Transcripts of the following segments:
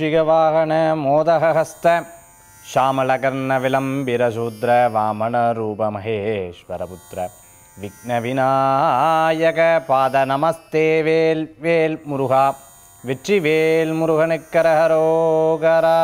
மூஷிகவாகன மோதகஹஸ்த ஷாமலகர்ண விளம்பிரசூத்ர வாமன ரூப மகேஸ்வரபுத்திர விக்ன விநாயக பாத நமஸ்தே வேல் வேல் முருகா வெற்றி வேல் முருகனுக்கரஹரோகரா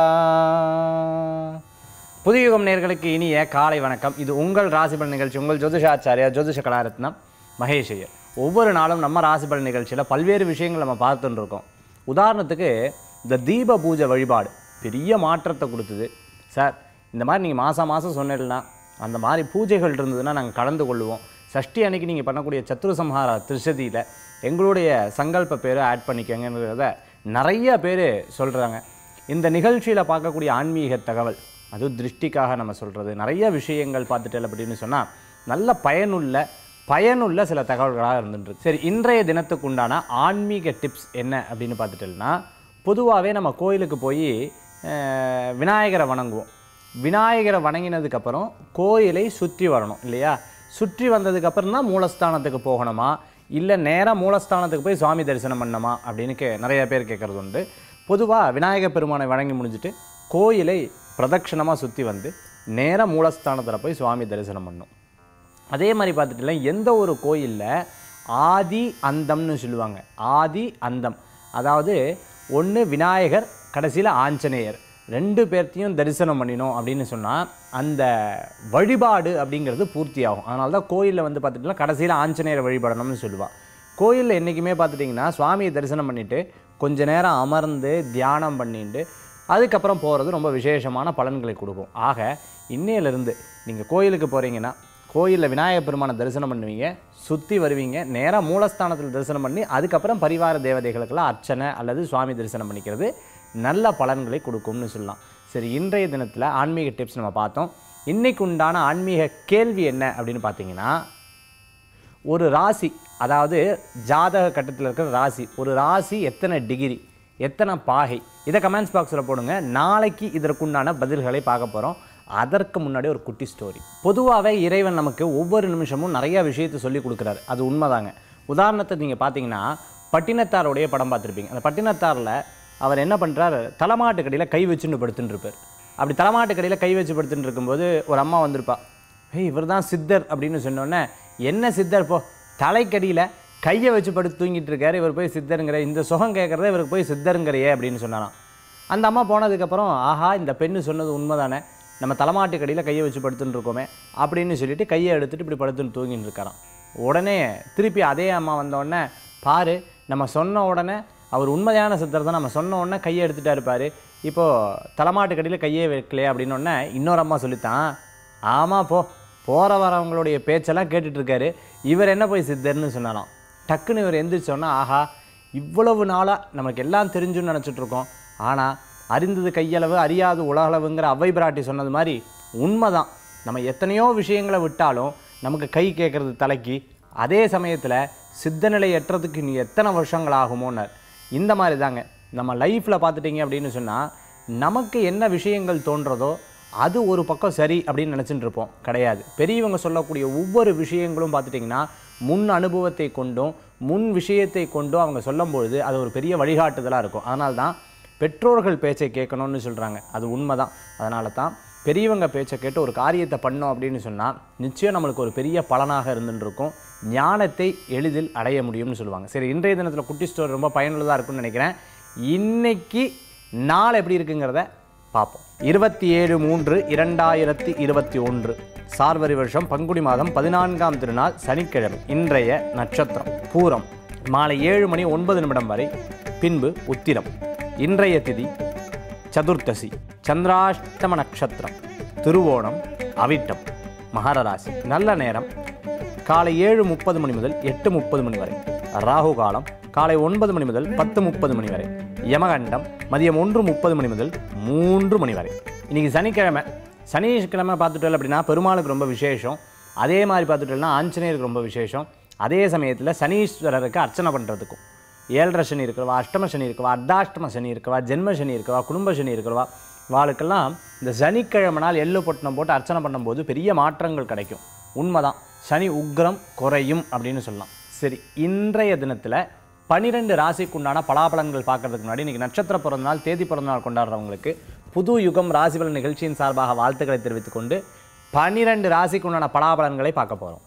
புதியுகம் நேர்களுக்கு இனிய காலை வணக்கம் இது உங்கள் ராசிபலன் நிகழ்ச்சி உங்கள் ஜோதிஷாச்சாரியா ஜோதிஷ கலாரத்னம் மகேஷ் ஐயர் ஒவ்வொரு நாளும் நம்ம ராசிபலன் நிகழ்ச்சியில் பல்வேறு விஷயங்கள் நம்ம பார்த்துட்டு இருக்கோம் உதாரணத்துக்கு இந்த தீப பூஜை வழிபாடு பெரிய மாற்றத்தை கொடுத்தது சார் இந்த மாதிரி நீங்கள் மாதம் மாதம் சொன்னீங்கன்னா அந்த மாதிரி பூஜைகள் இருந்ததுன்னா நாங்கள் கலந்து கொள்வோம் சஷ்டி அன்னைக்கு நீங்கள் பண்ணக்கூடிய சத்ரு சம்ஹார திருஷதியில் எங்களுடைய சங்கல்ப பேரை ஆட் பண்ணிக்கங்கிறத நிறைய பேர் சொல்கிறாங்க இந்த நிகழ்ச்சியில் பார்க்கக்கூடிய ஆன்மீக தகவல் அதுவும் திருஷ்டிக்காக நம்ம சொல்கிறது நிறைய விஷயங்கள் பார்த்துட்டு அப்படின்னு சொன்னால் நல்ல பயனுள்ள பயனுள்ள சில தகவல்களாக இருந்துருக்கு சரி இன்றைய தினத்துக்கு உண்டான ஆன்மீக டிப்ஸ் என்ன அப்படின்னு பார்த்துட்டோம்னா பொதுவாகவே நம்ம கோயிலுக்கு போய் அஹ், விநாயகரை வணங்குவோம் விநாயகரை வணங்கினதுக்கப்புறம் கோயிலை சுற்றி வரணும் இல்லையா சுற்றி வந்ததுக்கப்புறம் தான் மூலஸ்தானத்துக்கு போகணுமா இல்லை நேராக மூலஸ்தானத்துக்கு போய் சுவாமி தரிசனம் பண்ணணுமா அப்படின்னு கே நிறைய பேர் கேட்குறது உண்டு பொதுவாக விநாயகர் பெருமானை வணங்கி முடிஞ்சுட்டு கோயிலை பிரதட்சணமாக சுற்றி வந்து நேராக மூலஸ்தானத்தில் போய் சுவாமி தரிசனம் பண்ணணும் அதே மாதிரி பார்த்துட்டுல எந்த ஒரு கோயிலில் ஆதி அந்தம்னு சொல்லுவாங்க ஆதி அந்தம் அதாவது ஒன்று விநாயகர் கடைசியில் ஆஞ்சநேயர் ரெண்டு பேர்த்தையும் தரிசனம் பண்ணினோம் அப்படின்னு சொன்னால் அந்த வழிபாடு அப்படிங்கிறது பூர்த்தி ஆகும் அதனால தான் கோயிலில் வந்து பார்த்துட்டிங்கன்னா கடைசியில் ஆஞ்சநேயரை வழிபடணும்னு சொல்லுவாள் கோயிலில் என்றைக்குமே பார்த்துட்டிங்கன்னா சுவாமியை தரிசனம் பண்ணிவிட்டு கொஞ்ச நேரம் அமர்ந்து தியானம் பண்ணிட்டு அதுக்கப்புறம் போகிறது ரொம்ப விசேஷமான பலன்களை கொடுக்கும் ஆக இன்னையிலிருந்து நீங்கள் கோயிலுக்கு போகிறீங்கன்னா கோயிலில் விநாயகர் பெருமானை தரிசனம் பண்ணுவீங்க சுற்றி வருவீங்க நேராக மூலஸ்தானத்தில் தரிசனம் பண்ணி அதுக்கப்புறம் பரிவார தேவதைகளுக்கெல்லாம் அர்ச்சனை அல்லது சுவாமி தரிசனம் பண்ணிக்கிறது நல்ல பலன்களை கொடுக்கும்னு சொல்லலாம் சரி இன்றைய தினத்தில் ஆன்மீக டிப்ஸ் நம்ம பார்த்தோம் இன்னைக்கு உண்டான ஆன்மீக கேள்வி என்ன அப்படின்னு பார்த்தீங்கன்னா ஒரு ராசி அதாவது ஜாதக கட்டத்தில் இருக்கிற ராசி ஒரு ராசி எத்தனை டிகிரி எத்தனை பாகை இதை கமெண்ட்ஸ் பாக்ஸில் போடுங்க நாளைக்கு இதற்குண்டான பதில்களை பார்க்க போகிறோம் அதற்கு முன்னாடி ஒரு குட்டி ஸ்டோரி பொதுவாகவே இறைவன் நமக்கு ஒவ்வொரு நிமிஷமும் நிறைய விஷயத்தை சொல்லி கொடுக்குறாரு அது உண்மைதாங்க உதாரணத்தை நீங்கள் பார்த்தீங்கன்னா பட்டினத்தாருடைய படம் பார்த்துருப்பீங்க அந்த பட்டினத்தாரில் அவர் என்ன பண்ணுறாரு தலைமாட்டுக்கடியில் கை வச்சுன்னு படுத்துன்னு இருப்பார் அப்படி தலைமாட்டுக்கடியில் கை வச்சு படுத்துட்டு இருக்கும்போது ஒரு அம்மா வந்திருப்பா ஏய் இவர் தான் சித்தர் அப்படின்னு சொன்னோன்னே என்ன சித்தர் போ தலைக்கடியில் கையை வச்சு படுத்து தூங்கிட்டு இருக்காரு இவர் போய் சித்தருங்கிற இந்த சுகம் கேட்குறத இவருக்கு போய் சித்தருங்கிறையே அப்படின்னு சொன்னாராம் அந்த அம்மா போனதுக்கப்புறம் ஆஹா இந்த பெண்ணு சொன்னது உண்மைதானே நம்ம தலைமாட்டுக்கடியில் கையை வச்சு படுத்துன்னு இருக்கோமே அப்படின்னு சொல்லிட்டு கையை எடுத்துட்டு இப்படி படுத்துன்னு தூங்கின்னு இருக்காராம் உடனே திருப்பி அதே அம்மா வந்த உடனே பாரு நம்ம சொன்ன உடனே அவர் உண்மையான சித்தர் தான் நம்ம சொன்ன உடனே கையை எடுத்துட்டா இருப்பார் இப்போது தலைமாட்டுக்கடியில் கையே வைக்கலையே அப்படின்னு உடனே இன்னொரு அம்மா சொல்லித்தான் ஆமாம் போ போகிற வரவங்களுடைய பேச்செல்லாம் கேட்டுட்டு இருக்காரு இவர் என்ன போய் சித்தர்னு சொன்னாராம் டக்குன்னு இவர் எந்திரிச்சோன்னா ஆஹா இவ்வளவு நாளாக நமக்கு எல்லாம் தெரிஞ்சுன்னு நினச்சிட்டு இருக்கோம் ஆனால் அறிந்தது கையளவு அறியாது உலகளவுங்கிற அவ்வை பிராட்டி சொன்னது மாதிரி உண்மைதான் நம்ம எத்தனையோ விஷயங்களை விட்டாலும் நமக்கு கை கேட்குறது தலைக்கு அதே சமயத்தில் சித்தநிலை எட்டுறதுக்கு நீ எத்தனை வருஷங்கள் ஆகுமோன்னார் இந்த மாதிரி தாங்க நம்ம லைஃப்பில் பார்த்துட்டிங்க அப்படின்னு சொன்னால் நமக்கு என்ன விஷயங்கள் தோன்றதோ அது ஒரு பக்கம் சரி அப்படின்னு நினச்சிட்டு இருப்போம் கிடையாது பெரியவங்க சொல்லக்கூடிய ஒவ்வொரு விஷயங்களும் பார்த்துட்டிங்கன்னா முன் அனுபவத்தை கொண்டும் முன் விஷயத்தை கொண்டும் அவங்க சொல்லும்பொழுது அது ஒரு பெரிய வழிகாட்டுதலாக இருக்கும் அதனால தான் பெற்றோர்கள் பேச்சை கேட்கணும்னு சொல்கிறாங்க அது உண்மைதான் அதனால தான் பெரியவங்க பேச்சை கேட்டு ஒரு காரியத்தை பண்ணோம் அப்படின்னு சொன்னால் நிச்சயம் நம்மளுக்கு ஒரு பெரிய பலனாக இருந்துட்டு இருக்கும் ஞானத்தை எளிதில் அடைய முடியும்னு சொல்லுவாங்க சரி இன்றைய தினத்தில் குட்டி ஸ்டோரி ரொம்ப பயனுள்ளதாக இருக்கும்னு நினைக்கிறேன் இன்னைக்கு நாள் எப்படி இருக்குங்கிறத பார்ப்போம் இருபத்தி ஏழு மூன்று இரண்டாயிரத்தி இருபத்தி ஒன்று சார்வரி வருஷம் பங்குனி மாதம் பதினான்காம் திருநாள் சனிக்கிழமை இன்றைய நட்சத்திரம் பூரம் மாலை ஏழு மணி ஒன்பது நிமிடம் வரை பின்பு உத்திரம் இன்றைய திதி சதுர்த்தசி சந்திராஷ்டம நட்சத்திரம் திருவோணம் அவிட்டம் மகர ராசி நல்ல நேரம் காலை ஏழு முப்பது மணி முதல் எட்டு முப்பது மணி வரை ராகு காலம் காலை ஒன்பது மணி முதல் பத்து முப்பது மணி வரை யமகண்டம் மதியம் ஒன்று முப்பது மணி முதல் மூன்று மணி வரை இன்னைக்கு சனிக்கிழமை சனிக்கிழமை பார்த்துட்டோம் அப்படின்னா பெருமாளுக்கு ரொம்ப விசேஷம் அதே மாதிரி பார்த்துட்டோம்னா ஆஞ்சநேயருக்கு ரொம்ப விசேஷம் அதே சமயத்தில் சனீஸ்வரருக்கு அர்ச்சனை பண்ணுறதுக்கும் ஏழரை சனி இருக்கிறவா அஷ்டம சனி இருக்கவா அர்த்தாஷ்டம சனி இருக்கவா ஜென்ம சனி இருக்கவா குடும்ப சனி இருக்கிறவா வாளுக்கெல்லாம் இந்த சனிக்கிழமை நாள் எள்ளு பொட்டணம் போட்டு அர்ச்சனை பண்ணும்போது பெரிய மாற்றங்கள் கிடைக்கும் உண்மைதான் சனி உக்ரம் குறையும் அப்படின்னு சொல்லலாம் சரி இன்றைய தினத்தில் பனிரெண்டு ராசிக்குண்டான பலாபலன்கள் பார்க்கறதுக்கு முன்னாடி இன்னைக்கு நட்சத்திர பிறந்தநாள் தேதி பிறந்தநாள் கொண்டாடுறவங்களுக்கு புது யுகம் ராசிபலன் நிகழ்ச்சியின் சார்பாக வாழ்த்துக்களை தெரிவித்துக் கொண்டு பனிரெண்டு ராசிக்குண்டான பலாபலன்களை பார்க்க போகிறோம்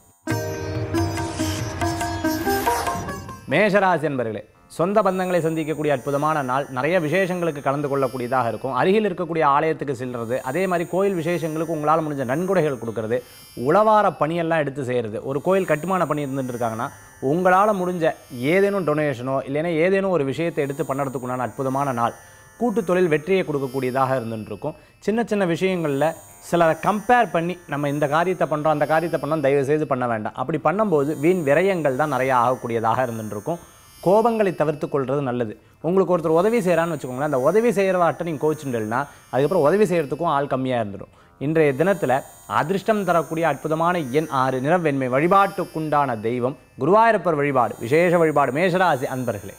மேஷராசி என்பர்களே சொந்த பந்தங்களை சந்திக்கக்கூடிய அற்புதமான நாள் நிறைய விசேஷங்களுக்கு கலந்து கொள்ளக்கூடியதாக இருக்கும் அருகில் இருக்கக்கூடிய ஆலயத்துக்கு செல்றது அதே மாதிரி கோயில் விசேஷங்களுக்கு உங்களால் முடிஞ்ச நன்கொடைகள் கொடுக்கறது உளவார பணியெல்லாம் எடுத்து செய்கிறது ஒரு கோயில் கட்டுமான பணி இருந்துட்டு இருக்காங்கன்னா உங்களால் முடிஞ்ச ஏதேனும் டொனேஷனோ இல்லைன்னா ஏதேனும் ஒரு விஷயத்தை எடுத்து பண்ணுறதுக்குண்டான அற்புதமான நாள் கூட்டு தொழில் வெற்றியை கொடுக்கக்கூடியதாக இருந்துட்டு இருக்கும் சின்ன சின்ன விஷயங்களில் சிலரை கம்பேர் பண்ணி நம்ம இந்த காரியத்தை பண்ணுறோம் அந்த காரியத்தை பண்ணோம் தயவு செய்து பண்ண வேண்டாம் அப்படி பண்ணும்போது வீண் விரயங்கள் தான் நிறையா ஆகக்கூடியதாக இருந்துட்டு இருக்கும் கோபங்களை தவிர்த்து கொள்வது நல்லது உங்களுக்கு ஒருத்தர் உதவி செய்கிறான்னு வச்சுக்கோங்களேன் அந்த உதவி செய்கிறவாட்ட நீங்கள் கோச்சுண்டல்னா அதுக்கப்புறம் உதவி செய்கிறதுக்கும் ஆள் கம்மியாக இருந்துடும் இன்றைய தினத்தில் அதிர்ஷ்டம் தரக்கூடிய அற்புதமான எண் ஆறு நிறவெண்மை வழிபாட்டுக்குண்டான தெய்வம் குருவாயூரப்பர் வழிபாடு விசேஷ வழிபாடு மேஷராசி அன்பர்களே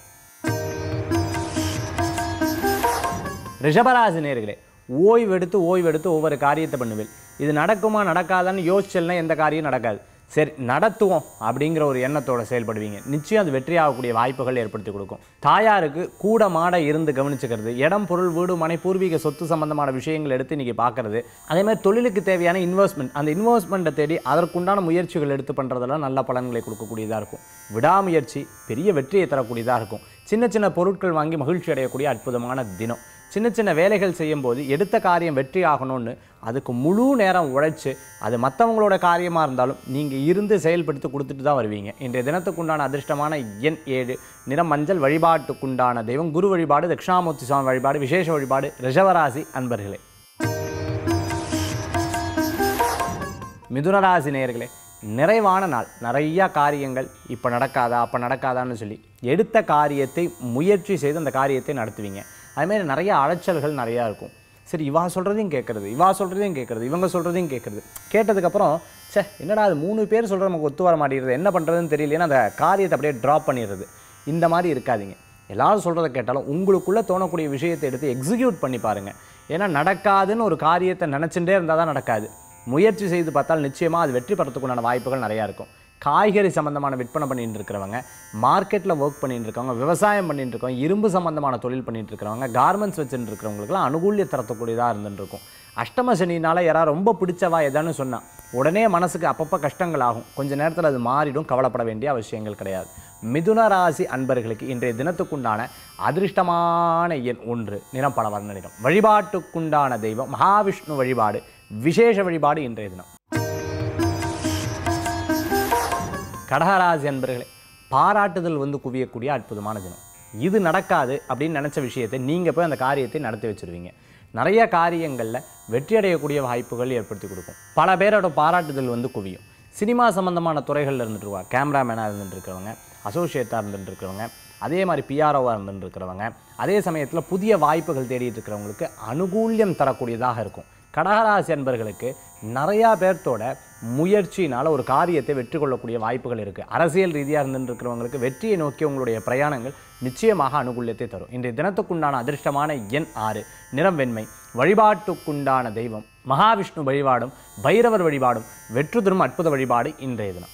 ரிஷபராசி நேர்களே ஓய்வெடுத்து ஓய்வெடுத்து ஒவ்வொரு காரியத்தை பண்ணுவேன் இது நடக்குமா நடக்காதான்னு யோசிச்சல்னா எந்த காரியம் நடக்காது சரி நடத்துவோம் அப்படிங்கிற ஒரு எண்ணத்தோட செயல்படுவீங்க நிச்சயம் அது வெற்றியாகக்கூடிய வாய்ப்புகள் ஏற்படுத்தி கொடுக்கும் தாயாருக்கு கூட மாட இருந்து கவனிச்சுக்கிறது இடம் பொருள் வீடு மனை பூர்வீக சொத்து சம்பந்தமான விஷயங்கள் எடுத்து இன்றைக்கி பார்க்கறது அதே மாதிரி தொழிலுக்கு தேவையான இன்வெஸ்ட்மெண்ட் அந்த இன்வெஸ்ட்மெண்ட்டை தேடி அதற்குண்டான முயற்சிகள் எடுத்து பண்ணுறதெல்லாம் நல்ல பலன்களை கொடுக்கக்கூடியதாக இருக்கும் விடாமுயற்சி பெரிய வெற்றியை தரக்கூடியதாக இருக்கும் சின்ன சின்ன பொருட்கள் வாங்கி மகிழ்ச்சி அடையக்கூடிய அற்புதமான தினம் சின்ன சின்ன வேலைகள் செய்யும்போது எடுத்த காரியம் வெற்றி ஆகணும்னு அதுக்கு முழு நேரம் உழைச்சு அது மற்றவங்களோட காரியமாக இருந்தாலும் நீங்கள் இருந்து செயல்படுத்தி கொடுத்துட்டு தான் வருவீங்க இன்றைய தினத்துக்குண்டான அதிர்ஷ்டமான எண் ஏழு நிறம் மஞ்சள் வழிபாட்டுக்குண்டான தெய்வம் குரு வழிபாடு தட்சிணாமூர்த்தி சுவாமி வழிபாடு விசேஷ வழிபாடு ரிஷவராசி அன்பர்களே மிதுனராசி நேயர்களே நிறைவான நாள் நிறையா காரியங்கள் இப்போ நடக்காதா அப்போ நடக்காதான்னு சொல்லி எடுத்த காரியத்தை முயற்சி செய்து அந்த காரியத்தை நடத்துவீங்க அதுமாரி நிறைய அலைச்சல்கள் நிறையா இருக்கும் சரி இவா சொல்கிறதையும் கேட்குறது இவா சொல்கிறதையும் கேட்குறது இவங்க சொல்கிறதையும் கேட்குறது கேட்டதுக்கப்புறம் ச்சே என்னடா அது மூணு பேர் சொல்கிற நமக்கு ஒத்து வர மாட்டேங்குது என்ன பண்ணுறதுன்னு தெரியலைன்னா அந்த காரியத்தை அப்படியே ட்ராப் பண்ணிடுறது இந்த மாதிரி இருக்காதீங்க எல்லாரும் சொல்கிறத கேட்டாலும் உங்களுக்குள்ளே தோணக்கூடிய விஷயத்தை எடுத்து எக்ஸிக்யூட் பண்ணி பாருங்கள் ஏன்னா நடக்காதுன்னு ஒரு காரியத்தை நினச்சிட்டே இருந்தால் தான் நடக்காது முயற்சி செய்து பார்த்தால் நிச்சயமாக அது வெற்றி பெறத்துக்குண்டான வாய்ப்புகள் நிறையா இருக்கும் காய்கறி சம்மந்தமான விற்பனை பண்ணிட்டு இருக்கிறவங்க மார்க்கெட்டில் ஒர்க் பண்ணிட்டு இருக்கவங்க விவசாயம் பண்ணிட்டு இருக்கவங்க இரும்பு சம்மந்தமான தொழில் பண்ணிட்டு இருக்கிறவங்க கார்மெண்ட்ஸ் வச்சுட்டு இருக்கிறவங்களுக்குலாம் அனுகூல்ய தரத்தக்கூடியதாக இருந்துட்டு இருக்கும் அஷ்டம சனினால யாராவது ரொம்ப பிடிச்சவா எதான்னு சொன்னா உடனே மனசுக்கு அப்பப்போ கஷ்டங்கள் ஆகும் கொஞ்ச நேரத்தில் அது மாறிடும் கவலைப்பட வேண்டிய அவசியங்கள் கிடையாது மிதுன ராசி அன்பர்களுக்கு இன்றைய தினத்துக்குண்டான அதிர்ஷ்டமான எண் ஒன்று நிறம் பல வர்ண நிறம் வழிபாட்டுக்குண்டான தெய்வம் மகாவிஷ்ணு வழிபாடு விசேஷ வழிபாடு இன்றைய தினம் கடகராசி அன்பர்களே பாராட்டுதல் வந்து குவியக்கூடிய அற்புதமான தினம் இது நடக்காது அப்படின்னு நினச்ச விஷயத்தை நீங்கள் போய் அந்த காரியத்தை நடத்தி வச்சிருவீங்க நிறைய காரியங்களில் வெற்றி அடையக்கூடிய வாய்ப்புகள் ஏற்படுத்தி கொடுக்கும் பல பேரோட பாராட்டுதல் வந்து குவியும் சினிமா சம்பந்தமான துறைகளில் இருந்துட்டு இருக்கவங்க கேமராமேனாக இருந்துட்டு இருக்கிறவங்க அசோசியேட்டாக இருந்துட்டு இருக்கிறவங்க அதே மாதிரி பிஆர்ஓவாக இருந்துட்டு இருக்கிறவங்க அதே சமயத்தில் புதிய வாய்ப்புகள் தேடிட்டு இருக்கிறவங்களுக்கு அனுகூல்யம் தரக்கூடியதாக இருக்கும் கடகராசி அன்பர்களுக்கு நிறையா பேர்த்தோட முயற்சியினால் ஒரு காரியத்தை வெற்றி கொள்ளக்கூடிய வாய்ப்புகள் இருக்குது அரசியல் ரீதியாக இருந்துட்டு இருக்கிறவங்களுக்கு வெற்றியை நோக்கி உங்களுடைய பிரயாணங்கள் நிச்சயமாக அனுகூல்யத்தை தரும் இன்றைய தினத்துக்குண்டான அதிர்ஷ்டமான எண் ஆறு நிறம் வெண்மை வழிபாட்டுக்குண்டான தெய்வம் மகாவிஷ்ணு வழிபாடும் பைரவர் வழிபாடும் வெற்றி தரும் அற்புத வழிபாடு இன்றைய தினம்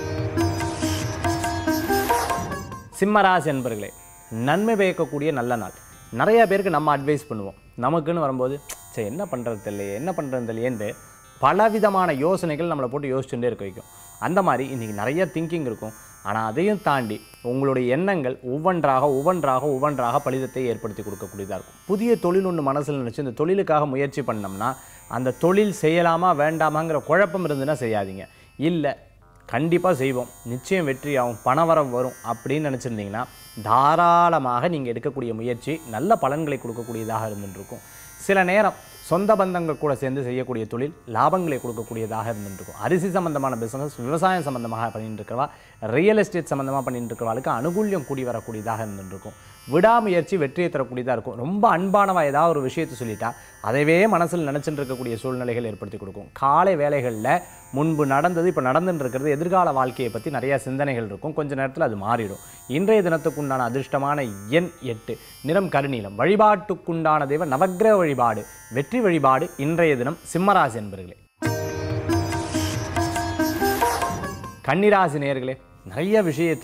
சிம்மராசி என்பர்களே நன்மை பயக்கக்கூடிய நல்ல நாள் நிறைய பேருக்கு நம்ம அட்வைஸ் பண்ணுவோம் நமக்குன்னு வரும்போது சரி என்ன பண்ணுறது தெரியலையே என்ன பண்ணுறது தெரியலையேன்ட்டு பலவிதமான யோசனைகள் நம்மளை போட்டு யோசிச்சுட்டே இருக்க வைக்கும் அந்த மாதிரி இன்றைக்கி நிறைய திங்கிங் இருக்கும் ஆனால் அதையும் தாண்டி உங்களுடைய எண்ணங்கள் ஒவ்வொன்றாக ஒவ்வொன்றாக ஒவ்வொன்றாக பலிதத்தை ஏற்படுத்தி கொடுக்கக்கூடியதாக இருக்கும் புதிய தொழில் ஒன்று மனசில் நினச்சி இந்த தொழிலுக்காக முயற்சி பண்ணோம்னா அந்த தொழில் செய்யலாமா வேண்டாமாங்கிற குழப்பம் இருந்துன்னா செய்யாதீங்க இல்லை கண்டிப்பாக செய்வோம் நிச்சயம் வெற்றியாகும் பணவரம் வரும் அப்படின்னு நினச்சிருந்தீங்கன்னா தாராளமாக நீங்கள் எடுக்கக்கூடிய முயற்சி நல்ல பலன்களை கொடுக்கக்கூடியதாக இருந்துருக்கும் சில நேரம் சொந்த பந்தங்கள் கூட சேர்ந்து செய்யக்கூடிய தொழில் லாபங்களை கொடுக்கக்கூடியதாக இருந்துருக்கும் அரிசி சம்பந்தமான பிஸ்னஸ் விவசாயம் சம்பந்தமாக பண்ணிட்டு இருக்கிறவா ரியல் எஸ்டேட் சம்பந்தமாக பண்ணிட்டு இருக்கிறவாளுக்கு அனுகூல்யம் கூடி வரக்கூடியதாக இருந்துருக்கும் விடாமுயற்சி வெற்றியை தரக்கூடியதாக இருக்கும் ரொம்ப அன்பானவா ஏதாவது ஒரு விஷயத்தை சொல்லிட்டா அதைவே மனசில் நினச்சிட்டு இருக்கக்கூடிய சூழ்நிலைகள் ஏற்படுத்தி கொடுக்கும் காலை வேலைகளில் முன்பு நடந்தது இப்போ நடந்துட்டு இருக்கிறது எதிர்கால வாழ்க்கையை பற்றி நிறைய சிந்தனைகள் இருக்கும் கொஞ்ச நேரத்தில் அது மாறிடும் இன்றைய தினத்துக்குண்டான அதிர்ஷ்டமான எண் எட்டு நிறம் கருநீலம் வழிபாட்டுக்குண்டான தெய்வ நவக்கிரக வழிபாடு வெற்றி வழிபாடு இன்றைய தினம் சிம்மராசி என்பர்களே கன்னிராசி நேயர்களே நிறைய விஷயத்தில்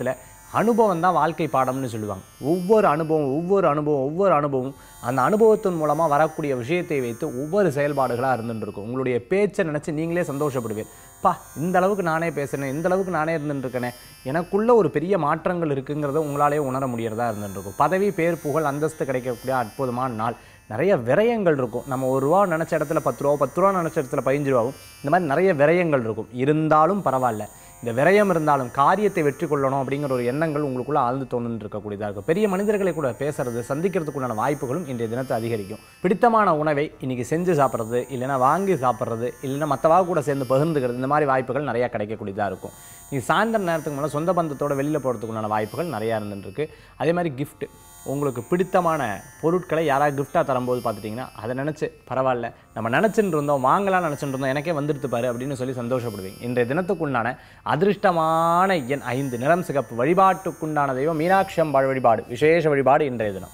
அனுபவம் தான் வாழ்க்கை பாடம்னு சொல்லுவாங்க ஒவ்வொரு அனுபவம் ஒவ்வொரு அனுபவம் ஒவ்வொரு அனுபவம் அந்த அனுபவத்தின் மூலமாக வரக்கூடிய விஷயத்தை வைத்து ஒவ்வொரு செயல்பாடுகளாக இருந்துட்டு இருக்கும் உங்களுடைய பேச்சை நினச்சி நீங்களே சந்தோஷப்படுவீர் பா இந்த அளவுக்கு நானே பேசுனேன் இந்த அளவுக்கு நானே இருந்துட்டு இருக்கேனே எனக்குள்ள ஒரு பெரிய மாற்றங்கள் இருக்குங்கிறத உங்களாலே உணர முடியறதா இருந்துட்டு இருக்கும் பதவி பேர் புகழ் அந்தஸ்து கிடைக்கக்கூடிய அற்புதமான நாள் நிறைய விரயங்கள் இருக்கும் நம்ம ஒரு ரூபா நினச்ச இடத்துல பத்து ரூபா பத்து ரூபா நினச்ச இடத்துல பதினஞ்சு ரூபாவும் இந்த மாதிரி நிறைய விரயங்கள் இருக்கும் இருந்தாலும் பரவாயில்ல இந்த விரயம் இருந்தாலும் காரியத்தை வெற்றி கொள்ளணும் அப்படிங்கிற ஒரு எண்ணங்கள் உங்களுக்குள்ள ஆழ்ந்து தோணுன்னு இருக்கக்கூடியதாக இருக்கும் பெரிய மனிதர்களை கூட பேசுறது சந்திக்கிறதுக்குண்டான வாய்ப்புகளும் இன்றைய தினத்தை அதிகரிக்கும் பிடித்தமான உணவை இன்னைக்கு செஞ்சு சாப்பிட்றது இல்லைன்னா வாங்கி சாப்பிட்றது இல்லைன்னா மற்றவா கூட சேர்ந்து பகிர்ந்துக்கிறது இந்த மாதிரி வாய்ப்புகள் நிறையா கிடைக்கக்கூடியதாக இருக்கும் நீ சாயந்தரம் நேரத்துக்கு மேலே சொந்த பந்தத்தோட வெளியில் போகிறதுக்குண்டான வாய்ப்புகள் நிறையா இருந்துருக்கு அதே மாதிரி gift உங்களுக்கு பிடித்தமான பொருட்களை யாராவது கிஃப்டாக தரும்போது பார்த்துட்டிங்கன்னா அதை நினச்சி பரவாயில்ல நம்ம நினச்சிட்டு இருந்தோம் வாங்கலாம் நினச்சிட்டு இருந்தோம் எனக்கே வந்துடுத்து பாரு அப்படின்னு சொல்லி சந்தோஷப்படுவீங்க இன்றைய தினத்துக்குண்டான அதிர்ஷ்டமான எண் ஐந்து நிறம் சிகப்பு வழிபாட்டுக்குண்டான தெய்வம் மீனாட்சி அம்பாள் வழிபாடு விசேஷ வழிபாடு இன்றைய தினம்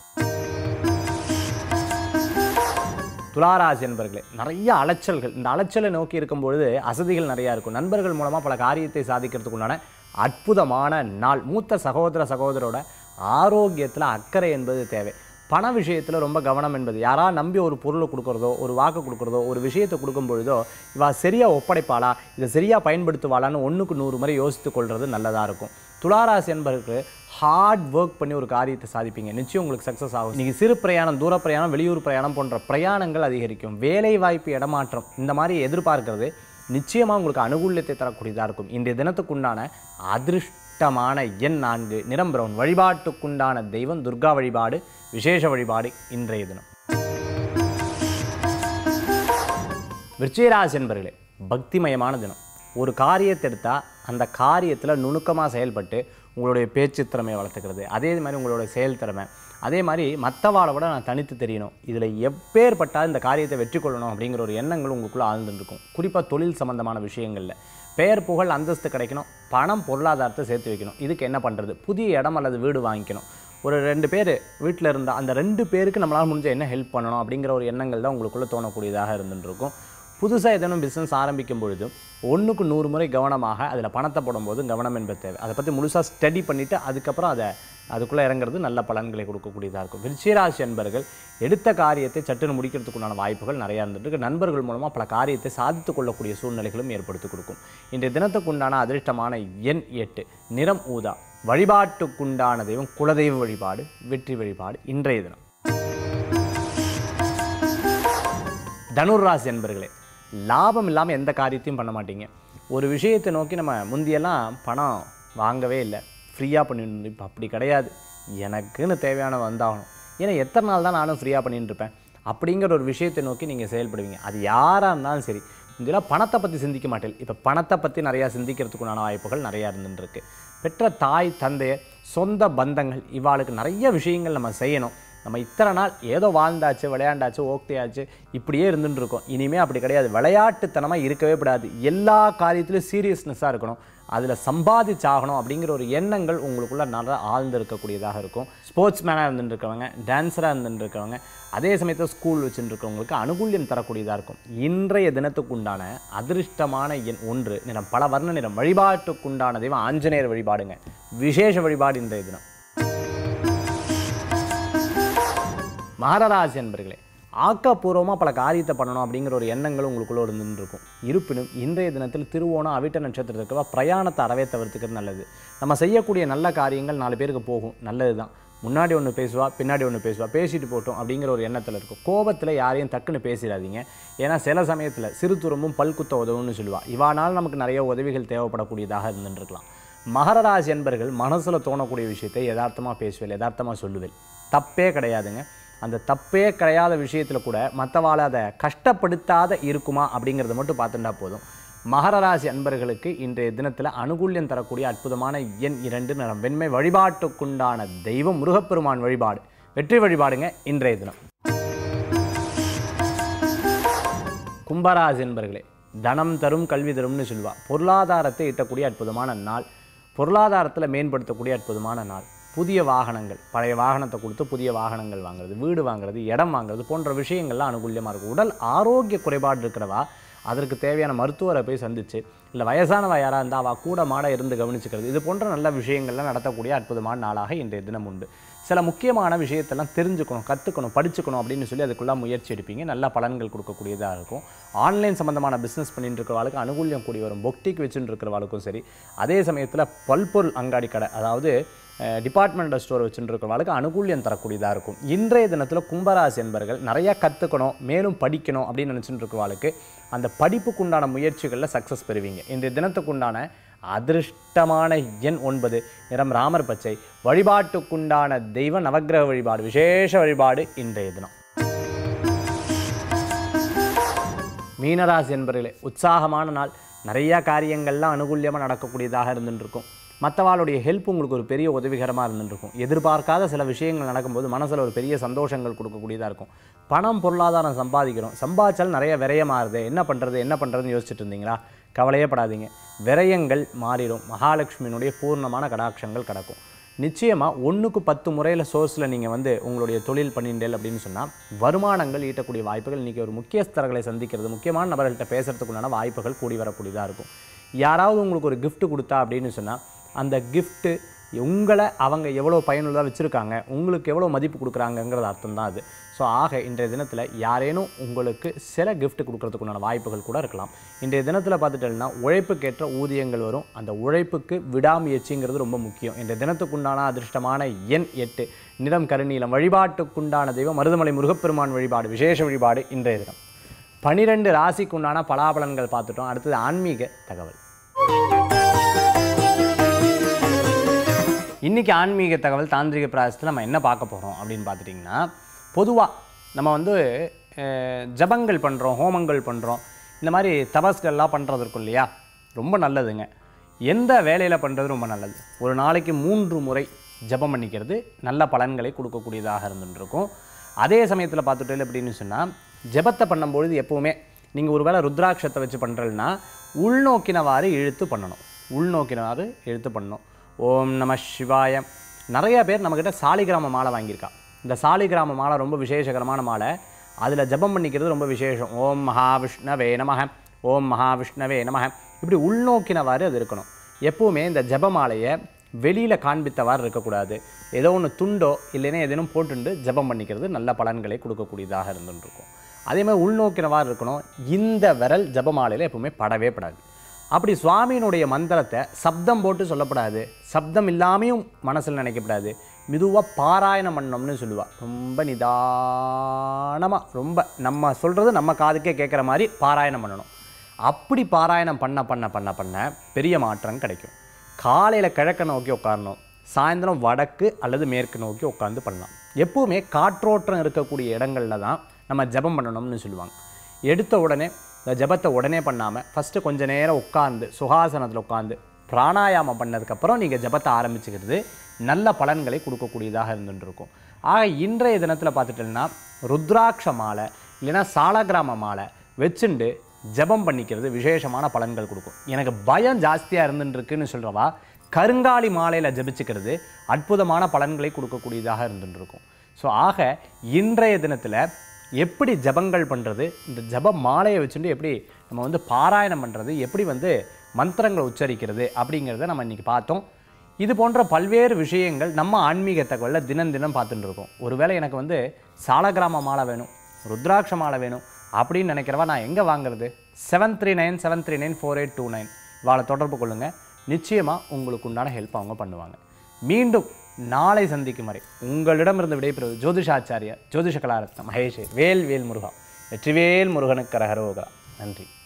துளாராசி என்பர்களே நிறைய அலைச்சல்கள் இந்த அலைச்சலை நோக்கி இருக்கும்பொழுது அசதிகள் நிறையா இருக்கும் நண்பர்கள் மூலமாக பல காரியத்தை சாதிக்கிறதுக்குண்டான அற்புதமான நாள் மூத்த சகோதர சகோதரோட ஆரோக்கியத்தில் அக்கறை என்பது தேவை பண விஷயத்தில் ரொம்ப கவனம் என்பது யாரா நம்பி ஒரு பொருளை கொடுக்குறதோ ஒரு வாக்கு கொடுக்குறதோ ஒரு விஷயத்தை கொடுக்கும் பொழுதோ இவா சரியாக ஒப்படைப்பாளா இதை சரியாக பயன்படுத்துவாளான்னு ஒன்றுக்கு நூறு முறை யோசித்து கொள்வது நல்லதாக இருக்கும் துளாராசி என்பவருக்கு ஹார்ட் ஒர்க் பண்ணி ஒரு காரியத்தை சாதிப்பீங்க நிச்சயம் உங்களுக்கு சக்ஸஸ் ஆகும் நீங்கள் சிறு பிரயாணம் தூர பிரயாணம் வெளியூர் பிரயாணம் போன்ற பிரயாணங்கள் அதிகரிக்கும் வேலை வாய்ப்பு இடமாற்றம் இந்த மாதிரி எதிர்பார்க்கிறது நிச்சயமாக உங்களுக்கு அனுகூல்யத்தை தரக்கூடியதாக இருக்கும் இன்றைய தினத்துக்குண்டான அதிர்ஷ்டமான எண் நான்கு நிறம் பிரவுன் வழிபாட்டுக்குண்டான தெய்வம் துர்கா வழிபாடு விசேஷ வழிபாடு இன்றைய தினம் விருச்சிகராசி என்பர்களே பக்திமயமான தினம் ஒரு காரியத்தை எடுத்தால் அந்த காரியத்தில் நுணுக்கமாக செயல்பட்டு உங்களுடைய பேச்சு திறமையை வளர்த்துக்கிறது அதே மாதிரி உங்களோட செயல் திறமை அதே மாதிரி மற்றவாளை விட நான் தனித்து தெரியணும் இதில் எப்பேற்பட்டால் இந்த காரியத்தை வெற்றி கொள்ளணும் அப்படிங்கிற ஒரு எண்ணங்கள் உங்களுக்குள்ளே ஆழ்ந்துருக்கும் குறிப்பாக தொழில் சம்பந்தமான விஷயங்களில் பெயர் புகழ் அந்தஸ்து கிடைக்கணும் பணம் பொருளாதாரத்தை சேர்த்து வைக்கணும் இதுக்கு என்ன பண்ணுறது புதிய இடம் அல்லது வீடு வாங்கிக்கணும் ஒரு ரெண்டு பேர் வீட்டில் இருந்தால் அந்த ரெண்டு பேருக்கு நம்மளால் முடிஞ்ச என்ன ஹெல்ப் பண்ணணும் அப்படிங்கிற ஒரு எண்ணங்கள் தான் உங்களுக்குள்ளே தோணக்கூடியதாக இருந்துட்டு இருக்கும் புதுசாக ஏதேனும் பிஸ்னஸ் ஆரம்பிக்கும் பொழுது ஒன்றுக்கு நூறு முறை கவனமாக அதில் பணத்தை போடும்போது கவனம் என்பது தேவை அதை பற்றி முழுசாக ஸ்டடி பண்ணிவிட்டு அதுக்கப்புறம் அதை அதுக்குள்ளே இறங்குறது நல்ல பலன்களை கொடுக்கக்கூடியதாக இருக்கும் விருச்சிகராசி என்பர்கள் எடுத்த காரியத்தை சட்டுன்னு முடிக்கிறதுக்குண்டான வாய்ப்புகள் நிறையா இருந்துட்டு நண்பர்கள் மூலமாக பல காரியத்தை சாதித்து கொள்ளக்கூடிய சூழ்நிலைகளும் ஏற்படுத்தி கொடுக்கும் இன்றைய தினத்துக்குண்டான அதிர்ஷ்டமான எண் எட்டு நிறம் ஊதா வழிபாட்டுக்குண்டான தெய்வம் குலதெய்வ வழிபாடு வெற்றி வழிபாடு இன்றைய தினம் தனுர்ராசி என்பர்களே லாபம் இல்லாமல் எந்த காரியத்தையும் பண்ண மாட்டீங்க ஒரு விஷயத்தை நோக்கி நம்ம முந்தியெல்லாம் பணம் வாங்கவே இல்லை ஃப்ரீயாக பண்ணிட்டு இப்போ அப்படி கிடையாது எனக்குன்னு தேவையான வந்தாகணும் ஏன்னா எத்தனை நாள் தான் நானும் ஃப்ரீயாக பண்ணிட்டு இருப்பேன் அப்படிங்கிற ஒரு விஷயத்தை நோக்கி நீங்கள் செயல்படுவீங்க அது யாராக இருந்தாலும் சரி இதெல்லாம் பணத்தை பற்றி சிந்திக்க மாட்டேன் இப்போ பணத்தை பற்றி நிறையா சிந்திக்கிறதுக்குண்டான வாய்ப்புகள் நிறையா இருந்துருக்கு பெற்ற தாய் தந்தையர் சொந்த பந்தங்கள் இவாளுக்கு நிறைய விஷயங்கள் நம்ம செய்யணும் நம்ம இத்தனை நாள் ஏதோ வாழ்ந்தாச்சு விளையாண்டாச்சு ஓக்தையாச்சு இப்படியே இருந்துட்டு இருக்கோம் இனிமே அப்படி கிடையாது விளையாட்டுத்தனமாக இருக்கவே கூடாது எல்லா காரியத்திலும் சீரியஸ்னஸாக இருக்கணும் அதில் சம்பாதிச்சாகணும் அப்படிங்கிற ஒரு எண்ணங்கள் உங்களுக்குள்ள நல்லா ஆழ்ந்து இருக்கக்கூடியதாக இருக்கும் ஸ்போர்ட்ஸ் மேனாக இருந்துட்டு இருக்கவங்க டான்ஸராக இருந்துட்டு இருக்கவங்க அதே சமயத்தில் ஸ்கூல் வச்சுட்டு இருக்கவங்களுக்கு அனுகூல்யம் தரக்கூடியதாக இருக்கும் இன்றைய தினத்துக்குண்டான அதிர்ஷ்டமான எண் ஒன்று நிறம் பல வர்ண நிறம் வழிபாட்டுக்குண்டான தெய்வம் ஆஞ்சநேயர் வழிபாடுங்க விசேஷ வழிபாடு இன்றைய தினம் மகரராசி என்பர்களே ஆக்கப்பூர்வமாக பல காரியத்தை பண்ணணும் அப்படிங்கிற ஒரு எண்ணங்கள் உங்களுக்குள்ளே இருந்துன்னு இருக்கும் இருப்பினும் இன்றைய தினத்தில் திருவோணம் அவிட்ட நட்சத்திரத்துக்கு பிரயாணத்தை அறவே தவிர்த்துக்கிறது நல்லது நம்ம செய்யக்கூடிய நல்ல காரியங்கள் நாலு பேருக்கு போகும் நல்லது தான் முன்னாடி ஒன்று பேசுவா பின்னாடி ஒன்று பேசுவா பேசிட்டு போட்டோம் அப்படிங்கிற ஒரு எண்ணத்தில் இருக்கும் கோபத்தில் யாரையும் டக்குன்னு பேசிடாதீங்க ஏன்னா சில சமயத்தில் சிறு துரும்பும் பல்குத்த உதவுன்னு சொல்லுவா இவானால் நமக்கு நிறைய உதவிகள் தேவைப்படக்கூடியதாக இருந்துருக்கலாம் மகர ராசி என்பர்கள் மனசில் தோணக்கூடிய விஷயத்தை யதார்த்தமாக பேசுவேன் யதார்த்தமாக சொல்லுவேன் தப்பே கிடையாதுங்க அந்த தப்பே கிடையாத விஷயத்தில் கூட மற்றவாளை அதை கஷ்டப்படுத்தாத இருக்குமா அப்படிங்கிறத மட்டும் பார்த்துட்டா போதும் மகர ராசி அன்பர்களுக்கு இன்றைய தினத்தில் அனுகூல்யம் தரக்கூடிய அற்புதமான எண் இரண்டு நிறம் வெண்மை வழிபாட்டுக்குண்டான தெய்வம் முருகப்பெருமான் வழிபாடு வெற்றி வழிபாடுங்க இன்றைய தினம் கும்பராசி என்பர்களே தனம் தரும் கல்வி தரும்னு சொல்லுவா பொருளாதாரத்தை ஈட்டக்கூடிய அற்புதமான நாள் பொருளாதாரத்தில் மேம்படுத்தக்கூடிய அற்புதமான நாள் புதிய வாகனங்கள் பழைய வாகனத்தை கொடுத்து புதிய வாகனங்கள் வாங்குறது வீடு வாங்குறது இடம் வாங்குறது போன்ற விஷயங்கள்லாம் அனுகூல்யமாக இருக்கும் உடல் ஆரோக்கிய குறைபாடு இருக்கிறவா அதற்கு தேவையான மருத்துவரை போய் சந்திச்சு இல்லை வயசானவ யாராக இருந்தால் அவள் கூட மாட இருந்து கவனிச்சுக்கிறது இது போன்ற நல்ல விஷயங்கள்லாம் நடத்தக்கூடிய அற்புதமான நாளாக இன்றைய தினம் உண்டு சில முக்கியமான விஷயத்தெல்லாம் தெரிஞ்சுக்கணும் கற்றுக்கணும் படிச்சுக்கணும் அப்படின்னு சொல்லி அதுக்குள்ள முயற்சி எடுப்பீங்க நல்ல பலன்கள் கொடுக்கக்கூடியதாக இருக்கும் ஆன்லைன் சம்மந்தமான பிஸ்னஸ் பண்ணிட்டு இருக்கிறவாளுக்கு அனுகூல்யம் கூடி வரும் பொக்டிக் வச்சுட்டு இருக்கிறவாளுக்கும் சரி அதே சமயத்தில் பல்பொருள் அங்காடி கடை அதாவது டிபார்ட்மெண்டல் ஸ்டோர் வச்சுட்டு இருக்கிறவாளுக்கு அனுகூல்யம் தரக்கூடியதாக இருக்கும் இன்றைய தினத்தில் கும்பராசி என்பர்கள் நிறையா கற்றுக்கணும் மேலும் படிக்கணும் அப்படின்னு நினச்சிட்டு இருக்கிறவாளுக்கு அந்த படிப்புக்குண்டான முயற்சிகளில் சக்ஸஸ் பெறுவீங்க இன்றைய தினத்துக்குண்டான அதிர்ஷ்டமான எண் ஒன்பது நிறம் ராமர் பச்சை வழிபாட்டுக்குண்டான தெய்வ நவக்கிரக வழிபாடு விசேஷ வழிபாடு இன்றைய தினம் மீனராசி என்பர்களே உற்சாகமான நாள் நிறையா காரியங்கள்லாம் அனுகூல்யமாக நடக்கக்கூடியதாக இருந்துருக்கும் மற்றவாளுடைய ஹெல்ப் உங்களுக்கு ஒரு பெரிய உதவிகரமாக இருந்துருக்கும் எதிர்பார்க்காத சில விஷயங்கள் நடக்கும்போது மனசில் ஒரு பெரிய சந்தோஷங்கள் கொடுக்கக்கூடியதாக இருக்கும் பணம் பொருளாதாரம் சம்பாதிக்கிறோம் சம்பாதிச்சால் நிறைய விரயமாகுது என்ன பண்ணுறது என்ன பண்ணுறதுன்னு யோசிச்சுட்டு இருந்தீங்களா கவலையே படாதீங்க விரயங்கள் மாறிடும் மகாலட்சுமியினுடைய பூர்ணமான கடாட்சங்கள் கிடக்கும் நிச்சயமாக ஒன்றுக்கு பத்து முறையில் சோர்ஸில் நீங்கள் வந்து உங்களுடைய தொழில் பண்ணிண்டேல் அப்படின்னு சொன்னால் வருமானங்கள் ஈட்டக்கூடிய வாய்ப்புகள் இன்றைக்கி ஒரு முக்கியஸ்தர்களை சந்திக்கிறது முக்கியமான நபர்கள்ட்ட பேசுறதுக்குண்டான வாய்ப்புகள் கூடி வரக்கூடியதாக இருக்கும் யாராவது உங்களுக்கு ஒரு gift கொடுத்தா அப்படின்னு சொன்னால் அந்த gift உங்களை அவங்க எவ்வளோ பயனுள்ளதாக வச்சுருக்காங்க உங்களுக்கு எவ்வளோ மதிப்பு கொடுக்குறாங்கங்கிறது அர்த்தம் தான் அது ஸோ ஆக இன்றைய தினத்தில் யாரேனும் உங்களுக்கு சில gift கொடுக்கறதுக்குண்டான வாய்ப்புகள் கூட இருக்கலாம் இன்றைய தினத்தில் பார்த்துட்டோம்னா உழைப்புக்கேற்ற ஊதியங்கள் வரும் அந்த உழைப்புக்கு விடாமுயற்சிங்கிறது ரொம்ப முக்கியம் இன்றைய தினத்துக்குண்டான அதிர்ஷ்டமான எண் எட்டு நிறம் கருநீலம் வழிபாட்டுக்குண்டான தெய்வம் மருதமலை முருகப்பெருமான் வழிபாடு விசேஷ வழிபாடு இன்றைய தினம் பனிரெண்டு ராசிக்குண்டான பலாபலன்கள் பார்த்துட்டோம் அடுத்தது ஆன்மீக தகவல் இன்றைக்கி ஆன்மீக தகவல் தாந்திரிக பிராயசத்தில் நம்ம என்ன பார்க்க போகிறோம் அப்படின்னு பார்த்துட்டிங்கன்னா பொதுவாக நம்ம வந்து அஹ், ஜபங்கள் பண்ணுறோம் ஹோமங்கள் பண்ணுறோம் இந்த மாதிரி தபஸ்கள்லாம் பண்ணுறது இருக்கும் இல்லையா ரொம்ப நல்லதுங்க எந்த வேலையில் பண்ணுறது ரொம்ப நல்லது ஒரு நாளைக்கு மூன்று முறை ஜபம் பண்ணிக்கிறது நல்ல பலன்களை கொடுக்கக்கூடியதாக இருந்துருக்கும் அதே சமயத்தில் பார்த்துட்டு அப்படின்னு சொன்னால் ஜெபத்தை பண்ணும்பொழுது எப்போவுமே நீங்கள் ஒருவேளை ருத்ராட்சத்தை வச்சு பண்ணுறதுனா உள்நோக்கினவாறு இழுத்து பண்ணணும் உள்நோக்கினவாறு இழுத்து பண்ணணும் ஓம் நம சிவாய நிறைய பேர் நம்மக்கிட்ட சாலிகிராம மாலை வாங்கியிருக்கா இந்த சாலிகிராம மாலை ரொம்ப விசேஷகரமான மாலை அதில் ஜெபம் பண்ணிக்கிறது ரொம்ப விசேஷம் ஓம் மகாவிஷ்ணவே நமக ஓம் மகாவிஷ்ணவே நமக இப்படி உள்நோக்கினவாறு அது இருக்கணும் எப்பவுமே இந்த ஜெப மாலையை வெளியில் காண்பித்தவாறு இருக்கக்கூடாது ஏதோ ஒன்று துண்டோ இல்லைன்னா ஏதேனும் போட்டுண்டு ஜெபம் பண்ணிக்கிறது நல்ல பலன்களை கொடுக்கக்கூடியதாக இருந்துருக்கும் அதே மாதிரி உள்நோக்கினவாறு இருக்கணும் இந்த விரல் ஜெபமாலையில் எப்பவுமே படவே படாது அப்படி சுவாமியினுடைய மந்திரத்தை சப்தம் போட்டு சொல்லப்படாது சப்தம் இல்லாமையும் மனசில் நினைக்கப்படாது மெதுவாக பாராயணம் பண்ணோம்னு சொல்லுவா ரொம்ப நிதானமாக ரொம்ப நம்ம சொல்கிறது நம்ம காதுக்கே கேட்குற மாதிரி பாராயணம் பண்ணணும் அப்படி பாராயணம் பண்ண பண்ண பண்ண பண்ண பெரிய மாற்றம் கிடைக்கும் காலையில் கிழக்க நோக்கி உட்காரணும் சாயந்தரம் வடக்கு அல்லது மேற்கு நோக்கி உட்காந்து பண்ணலாம் எப்பவுமே காற்றோட்டம் இருக்கக்கூடிய இடங்கள்ல தான் நம்ம ஜெபம் பண்ணணும்னு சொல்லுவாங்க எடுத்த உடனே இந்த ஜெபத்தை உடனே பண்ணாமல் ஃபஸ்ட்டு கொஞ்ச நேரம் உட்காந்து சுகாசனத்தில் உட்காந்து பிராணாயாமம் பண்ணதுக்கப்புறம் நீங்கள் ஜெபத்தை ஆரம்பிச்சுக்கிறது நல்ல பலன்களை கொடுக்கக்கூடியதாக இருந்துட்டு இருக்கும் ஆக இன்றைய தினத்தில் பார்த்துட்டோம்னா ருத்ராட்ச மாலை இல்லைன்னா சாலகிராம மாலை வச்சுண்டு ஜெபம் பண்ணிக்கிறது விசேஷமான பலன்கள் கொடுக்கும் எனக்கு பயம் ஜாஸ்தியாக இருந்துட்டு இருக்குன்னு சொல்கிறவா கருங்காலி மாலையில் ஜெபிச்சுக்கிறது அற்புதமான பலன்களை கொடுக்கக்கூடியதாக இருந்துட்டு இருக்கும் ஸோ ஆக இன்றைய தினத்தில் எப்படி ஜபங்கள் பண்ணுறது இந்த ஜப மாலையை வச்சுட்டு எப்படி நம்ம வந்து பாராயணம் பண்ணுறது எப்படி வந்து மந்திரங்களை உச்சரிக்கிறது அப்படிங்கிறத நம்ம இன்றைக்கி பார்த்தோம் இது போன்ற பல்வேறு விஷயங்கள் நம்ம ஆன்மீக தகவலில் தினம் தினம் பார்த்துட்டு இருக்கோம் ஒருவேளை எனக்கு வந்து சாலகிராம மாலை வேணும் ருத்ராட்ச மாலை வேணும் அப்படின்னு நினைக்கிறவா நான் எங்கே வாங்குறது seven three nine seven three nine four eight two nine இவாளை தொடர்பு கொள்ளுங்கள் நிச்சயமாக உங்களுக்கு உண்டான ஹெல்ப் அவங்க பண்ணுவாங்க மீண்டும் நாளை சந்திக்கும் வரை உங்களிடமிருந்து விடைபெறுவது ஜோதிஷாச்சாரியா ஜோதிஷ கலாரத்ன மகேஷ் வேல் வேல் முருகா வெற்றிவேல் முருகனுக்கு கரகரோகா நன்றி